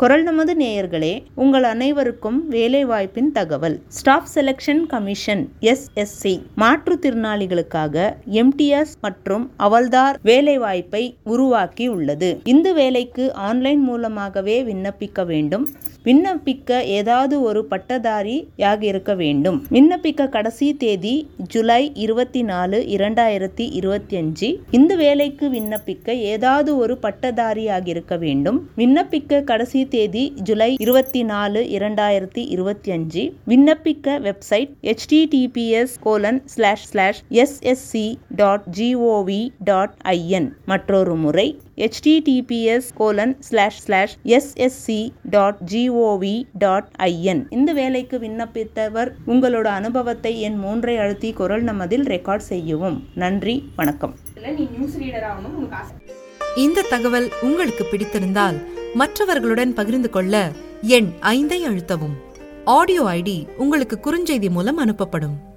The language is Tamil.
குரல் நமது நேயர்களே உங்கள் அனைவருக்கும் வேலைவாய்ப்பின் தகவல் ஸ்டாஃப் செலெக்ஷன் கமிஷன் எஸ்எஸ்சி மாற்றுத்திறனாளிகளுக்காக எம்டிஎஸ் மற்றும் அவல்தார் வேலைவாய்ப்பை உருவாக்கி உள்ளது இந்த வேலைக்கு ஆன்லைன் மூலமாகவே விண்ணப்பிக்க வேண்டும் விண்ணப்பிக்க ஏதாவது ஒரு பட்டதாரியாக இருக்க வேண்டும் விண்ணப்பிக்க கடைசி தேதி ஜூலை இருபத்தி நாலு இரண்டாயிரத்தி இருபத்தி அஞ்சு இந்த வேலைக்கு விண்ணப்பிக்க ஏதாவது ஒரு பட்டதாரியாக இருக்க வேண்டும் விண்ணப்பிக்க கடைசி தேதி ஜூலை இருபத்தி நாலு இரண்டாயிரத்தி இருபத்தி அஞ்சு விண்ணப்பிக்க website https colon slash slash SSC dot G O V dot I N மற்றொரு முறை https colon slash slash SSC dot G O V dot I N இந்த வேலைக்கு விண்ணப்பித்தவர் உங்களோட அனுபவத்தை என் மூன்றை அழுத்தி குரல் நமதில் ரெக்கார்ட் செய்யவும் நன்றி வணக்கம் இல்ல நீ நியூஸ் ரீடர் ஆகணும்னு உனக்கு ஆசை இந்த தகவல் உங்களுக்கு பிடித்திருந்தால் மற்றவர்களுடன் பகிர்ந்து கொள்ள எண் ஐந்தை அழுத்தவும் ஆடியோ ஐடி உங்களுக்கு குறுஞ்செய்தி மூலம் அனுப்பப்படும்